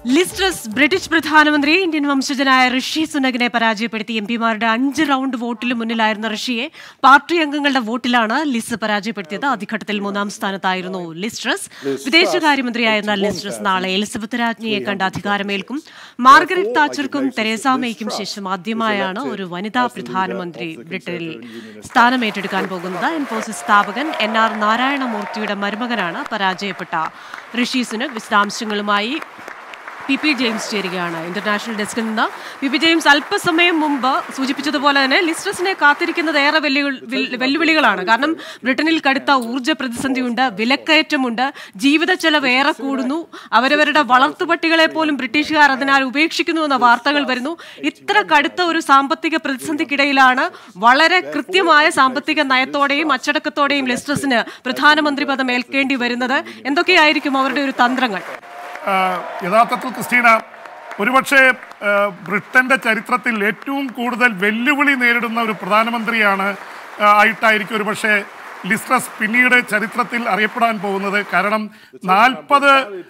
Liz Truss British പ്രധാനമന്ത്രി Indian വംശജനായ ഋഷി സുനകിനെ പരാജയപ്പെടുത്തി എം പിമാരുടെ അഞ്ച് റൗണ്ട് വോട്ടിന് മുന്നിലായിരുന്ന ഋഷിയെ പാർട്ടി അംഗങ്ങളുടെ വോട്ടിലാണ് ലിസ് പരാജയപ്പെടുത്തിയത് ആദ്യഘട്ടത്തിൽ മൂന്നാം സ്ഥാനത്തായിരുന്നു ലിസ്ട്രസ് വിദേശകാര്യമന്ത്രിയായിരുന്ന ലിസ്ട്രസ് നാളെ എലിസബത്ത് രാജ്ഞിയെ കണ്ട് അധികാരമേൽക്കും മാർഗരറ്റ് താച്ചർക്കും തെരേസ മേയ്ക്കും ശേഷം ആദ്യമായാണ് ഒരു വനിതാ പ്രധാനമന്ത്രി ബ്രിട്ടനിൽ സ്ഥാനമേറ്റെടുക്കാൻ പോകുന്നത് ഇൻഫോസിസ് സ്ഥാപകൻ എൻ ആർ നാരായണമൂർത്തിയുടെ മരുമകനാണ് പരാജയപ്പെട്ട ഋഷി സുനക് വിശദാംശങ്ങളുമായി പി പി ജെയിംസ് ചേരുകയാണ് ഇന്റർനാഷണൽ ഡെസ്കിൽ നിന്ന് പി പി ജെയിംസ് അല്പസമയം മുമ്പ് സൂചിപ്പിച്ചതുപോലെ തന്നെ ലിസ്ട്രസിനെ കാത്തിരിക്കുന്നത് ഏറെ വെല്ലുവിൾ- വെൽ- വെല്ലുവിളികളാണ് കാരണം ബ്രിട്ടനിൽ കടുത്ത ഊർജ്ജ പ്രതിസന്ധിയുണ്ട് വിലക്കയറ്റമുണ്ട് ജീവിത ചെലവ് ഏറെ കൂടുന്നു അവരവരുടെ വളർത്തുപട്ടികളെ പോലും ബ്രിട്ടീഷുകാർ അതിനാൽ ഉപേക്ഷിക്കുന്നു എന്ന വാർത്തകൾ വരുന്നു ഇത്ര കടുത്ത ഒരു സാമ്പത്തിക പ്രതിസന്ധിക്കിടയിലാണ് വളരെ കൃത്യമായ സാമ്പത്തിക നയത്തോടെയും അച്ചടക്കത്തോടെയും ലിസ്ട്രസിന് പ്രധാനമന്ത്രി പദം ഏൽക്കേണ്ടി വരുന്നത് എന്തൊക്കെയായിരിക്കും അവരുടെ ഒരു തന്ത്രങ്ങൾ ആ, യഥാർത്ഥത്തിൽ ക്രിസ്റ്റീന ഒരുപക്ഷെ ആ, ബ്രിട്ടന്റെ ചരിത്രത്തിൽ ഏറ്റവും കൂടുതൽ വെല്ലുവിളി നേരിടുന്ന ഒരു പ്രധാനമന്ത്രിയാണ് ആ, ആയിട്ടായിരിക്കും ഒരുപക്ഷെ ലിസ്ട്രസ് പിന്നീട് ചരിത്രത്തിൽ അറിയപ്പെടാൻ പോകുന്നത് കാരണം നാൽപ്പത്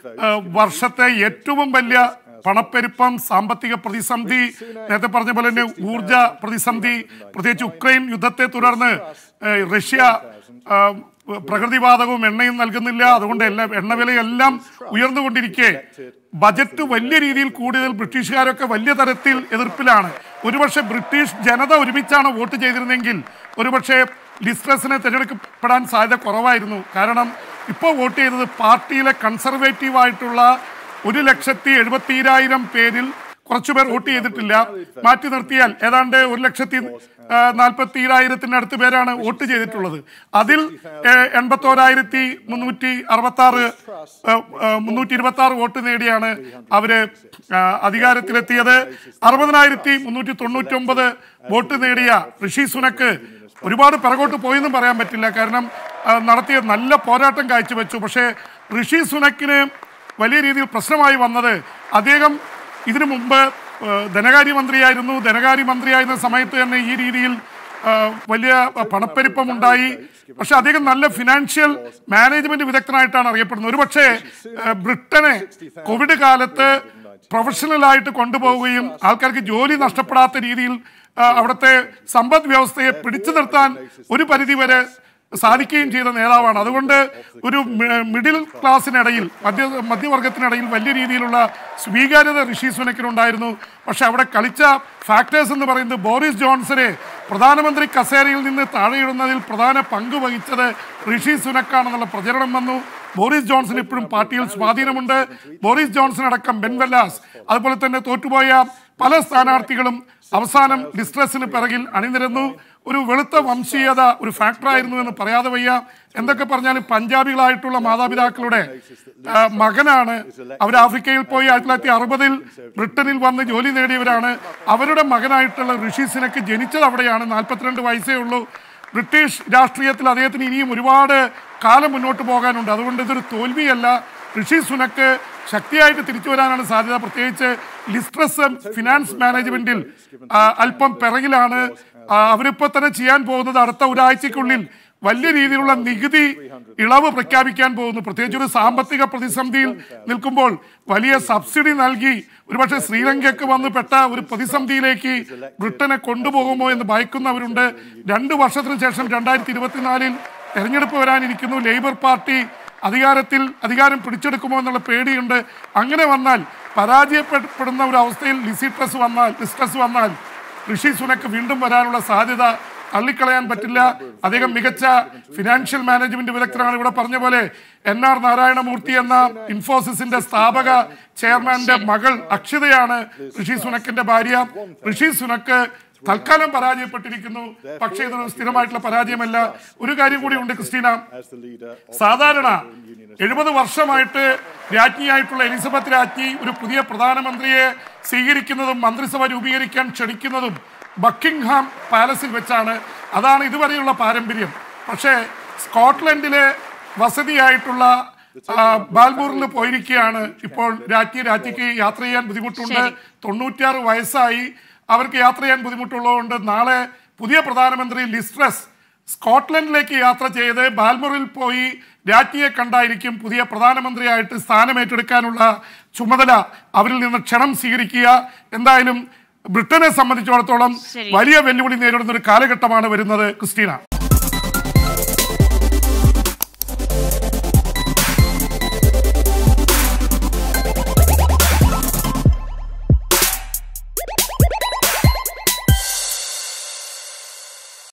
വർഷത്തെ ഏറ്റവും വലിയ പണപ്പെരുപ്പം സാമ്പത്തിക പ്രതിസന്ധി നേരത്തെ പറഞ്ഞ പോലെ തന്നെ ഊർജ പ്രതിസന്ധി പ്രത്യേകിച്ച് ഉക്രൈൻ യുദ്ധത്തെ തുടർന്ന് ആ, റഷ്യ ആ, പ്രകൃതിവാതകവും എണ്ണയും നൽകുന്നില്ല അതുകൊണ്ട് എല്ലാം എണ്ണവിലയെല്ലാം ഉയർന്നുകൊണ്ടിരിക്കെ ബജറ്റ് വലിയ രീതിയിൽ കൂടിയതിൽ ബ്രിട്ടീഷുകാരൊക്കെ വലിയ തരത്തിൽ എതിർപ്പിലാണ് ഒരുപക്ഷെ ബ്രിട്ടീഷ് ജനത ഒരുമിച്ചാണ് വോട്ട് ചെയ്തിരുന്നെങ്കിൽ ഒരുപക്ഷെ ലിസ്ട്രസിനെ തിരഞ്ഞെടുക്കപ്പെടാൻ സാധ്യത കുറവായിരുന്നു കാരണം ഇപ്പോൾ വോട്ട് ചെയ്തത് പാർട്ടിയിലെ കൺസർവേറ്റീവ് ആയിട്ടുള്ള ഒരു ലക്ഷത്തി എഴുപത്തിരായിരം പേരിൽ കുറച്ചുപേർ വോട്ട് ചെയ്തിട്ടില്ല മാറ്റി നിർത്തിയാൽ ഏതാണ്ട് ഒരു ലക്ഷത്തി നാൽപ്പത്തി ഏഴായിരത്തിന് അടുത്ത് പേരാണ് വോട്ട് ചെയ്തിട്ടുള്ളത് അതിൽ എൺപത്തോരായിരത്തി മുന്നൂറ്റി അറുപത്തി ആറ് മുന്നൂറ്റി ഇരുപത്തി ആറ് വോട്ട് നേടിയാണ് അവര് ആ, അധികാരത്തിലെത്തിയത് അറുപതിനായിരത്തി മുന്നൂറ്റി തൊണ്ണൂറ്റി ഒമ്പത് വോട്ട് നേടിയ ഋഷി സുനക്ക് ഒരുപാട് പിറകോട്ട് പോയെന്നും പറയാൻ പറ്റില്ല കാരണം ആ, നടത്തിയ നല്ല പോരാട്ടം കാഴ്ചവെച്ചു പക്ഷേ ഋഷി സുനക്കിന് വലിയ രീതിയിൽ പ്രശ്നമായി വന്നത് അദ്ദേഹം ഇതിനു മുമ്പ് ഏഹ്, ധനകാര്യമന്ത്രിയായിരുന്നു ധനകാര്യമന്ത്രിയായിരുന്ന സമയത്ത് തന്നെ ഈ രീതിയിൽ ഏഹ്, വലിയ പണപ്പെരുപ്പം ഉണ്ടായി പക്ഷെ അദ്ദേഹം നല്ല ഫിനാൻഷ്യൽ മാനേജ്മെന്റ് വിദഗ്ധനായിട്ടാണ് അറിയപ്പെടുന്നത് ഒരുപക്ഷെ ഏഹ്, ബ്രിട്ടനെ കോവിഡ് കാലത്ത് പ്രൊഫഷണലായിട്ട് കൊണ്ടുപോവുകയും ആൾക്കാർക്ക് ജോലി നഷ്ടപ്പെടാത്ത രീതിയിൽ ആ, അവിടുത്തെ സമ്പദ് വ്യവസ്ഥയെ പിടിച്ചു നിർത്താൻ ഒരു പരിധിവരെ സാധിക്കുകയും ചെയ്ത നേതാവാണ് അതുകൊണ്ട് ഒരു മി- മിഡിൽ ക്ലാസ്സിനിടയിൽ മധ്യ മധ്യവർഗത്തിനിടയിൽ വലിയ രീതിയിലുള്ള സ്വീകാര്യത ഋഷി സുനക്കിനുണ്ടായിരുന്നു പക്ഷെ അവിടെ കളിച്ച ഫാക്ടേഴ്സ് എന്ന് പറയുന്നത് ബോറിസ് ജോൺസനെ പ്രധാനമന്ത്രി കസേരയിൽ നിന്ന് താഴെയിടുന്നതിൽ പ്രധാന പങ്ക് വഹിച്ചത് ഋഷി സുനക്കാണെന്നുള്ള പ്രചരണം വന്നു ബോറിസ് ജോൺസൺ ഇപ്പോഴും പാർട്ടിയിൽ സ്വാധീനമുണ്ട് ബോറിസ് ജോൺസൺ അടക്കം ബെൻവെല്ലാസ് അതുപോലെ തന്നെ തോറ്റുപോയ പല സ്ഥാനാർത്ഥികളും അവസാനം ഡിസ്ട്രസിന് പിറകിൽ അണിനിരന്നു ഒരു വെളുത്ത വംശീയത ഒരു ഫാക്ടറായിരുന്നു എന്ന് പറയാതെ വയ്യ എന്തൊക്കെ പറഞ്ഞാലും പഞ്ചാബികളായിട്ടുള്ള മാതാപിതാക്കളുടെ ആ, മകനാണ് അവർ ആഫ്രിക്കയിൽ പോയി ആയിരത്തി തൊള്ളായിരത്തി അറുപതിൽ ബ്രിട്ടനിൽ വന്ന് ജോലി നേടിയവരാണ് അവരുടെ മകനായിട്ടുള്ള ഋഷി സിനക്ക് ജനിച്ചത് അവിടെയാണ് നാൽപ്പത്തിരണ്ട് വയസ്സേ ഉള്ളൂ ബ്രിട്ടീഷ് രാഷ്ട്രീയത്തിൽ അദ്ദേഹത്തിന് ഇനിയും ഒരുപാട് കാലം മുന്നോട്ട് പോകാനുണ്ട് അതുകൊണ്ട് ഇതൊരു തോൽവിയല്ല ഋഷി സുനക്ക് ശക്തിയായിട്ട് തിരിച്ചു വരാനാണ് സാധ്യത പ്രത്യേകിച്ച് ലിസ്ട്രസ് ഫിനാൻസ് മാനേജ്മെന്റിൽ ആ, അല്പം പിറകിലാണ് ആ, അവരിപ്പോൾ തന്നെ ചെയ്യാൻ പോകുന്നത് അടുത്ത ഒരാഴ്ചക്കുള്ളിൽ വലിയ രീതിയിലുള്ള നികുതി ഇളവ് പ്രഖ്യാപിക്കാൻ പോകുന്നു പ്രത്യേകിച്ച് ഒരു സാമ്പത്തിക പ്രതിസന്ധിയിൽ നിൽക്കുമ്പോൾ വലിയ സബ്സിഡി നൽകി ഒരുപക്ഷെ ശ്രീലങ്കയ്ക്ക് വന്ന് പെട്ട ഒരു പ്രതിസന്ധിയിലേക്ക് ബ്രിട്ടനെ കൊണ്ടുപോകുമോ എന്ന് ഭയക്കുന്നവരുണ്ട് രണ്ട് വർഷത്തിന് ശേഷം രണ്ടായിരത്തി ഇരുപത്തിനാലിൽ തെരഞ്ഞെടുപ്പ് വരാനിരിക്കുന്നു ലേബർ പാർട്ടി അധികാരത്തിൽ അധികാരം പിടിച്ചെടുക്കുമോ എന്നുള്ള പേടിയുണ്ട് അങ്ങനെ വന്നാൽ പരാജയപ്പെടുന്ന ഒരു അവസ്ഥയിൽ ലിസിട്രസ് വന്നാൽ ലിസ്ട്രസ് വന്നാൽ ഋഷി സുനക്ക് വീണ്ടും വരാനുള്ള സാധ്യത തള്ളിക്കളയാൻ പറ്റില്ല അദ്ദേഹം മികച്ച ഫിനാൻഷ്യൽ മാനേജ്മെന്റ് വിദഗ്ധനാണ് ഇവിടെ പറഞ്ഞ പോലെ എൻ ആർ നാരായണമൂർത്തി എന്ന ഇൻഫോസിസിന്റെ സ്ഥാപക ചെയർമാന്റെ മകൾ അക്ഷിതയാണ് ഋഷി സുനക്കിന്റെ ഭാര്യ ഋഷി സുനക്ക് തൽക്കാലം പരാജയപ്പെട്ടിരിക്കുന്നു പക്ഷേ ഇതൊരു സ്ഥിരമായിട്ടുള്ള പരാജയമല്ല ഒരു കാര്യം കൂടി ഉണ്ട് ക്രിസ്റ്റീന സാധാരണ എഴുപത് വർഷമായിട്ട് രാജ്ഞിയായിട്ടുള്ള എലിസബത്ത് രാജ്ഞി ഒരു പുതിയ പ്രധാനമന്ത്രിയെ സ്വീകരിക്കുന്നതും മന്ത്രിസഭ രൂപീകരിക്കാൻ ക്ഷണിക്കുന്നതും ബക്കിംഗ്ഹാം പാലസിൽ വെച്ചാണ് അതാണ് ഇതുവരെയുള്ള പാരമ്പര്യം പക്ഷേ സ്കോട്ട്ലൻഡിലെ വസതിയായിട്ടുള്ള ആ, ബാൽമൂറിൽ പോയിരിക്കുകയാണ് ഇപ്പോൾ രാജ്ഞി രാജ്ഞിക്ക് യാത്ര ചെയ്യാൻ ബുദ്ധിമുട്ടുണ്ട് ശരി. തൊണ്ണൂറ്റിയാറ് വയസ്സായി അവർക്ക് യാത്ര ചെയ്യാൻ ബുദ്ധിമുട്ടുള്ളതുകൊണ്ട് നാളെ പുതിയ പ്രധാനമന്ത്രി ലിസ്ട്രസ് സ്കോട്ട്ലൻഡിലേക്ക് യാത്ര ചെയ്ത് ബാൽമറിൽ പോയി രാജ്ഞിയെ കണ്ടായിരിക്കും പുതിയ പ്രധാനമന്ത്രിയായിട്ട് സ്ഥാനമേറ്റെടുക്കാനുള്ള ചുമതല അവരിൽ നിന്ന് ക്ഷണം സ്വീകരിക്കുക എന്തായാലും ബ്രിട്ടനെ സംബന്ധിച്ചിടത്തോളം ശരി. വലിയ വെല്ലുവിളി നേരിടുന്ന ഒരു കാലഘട്ടമാണ് വരുന്നത് ക്രിസ്റ്റീന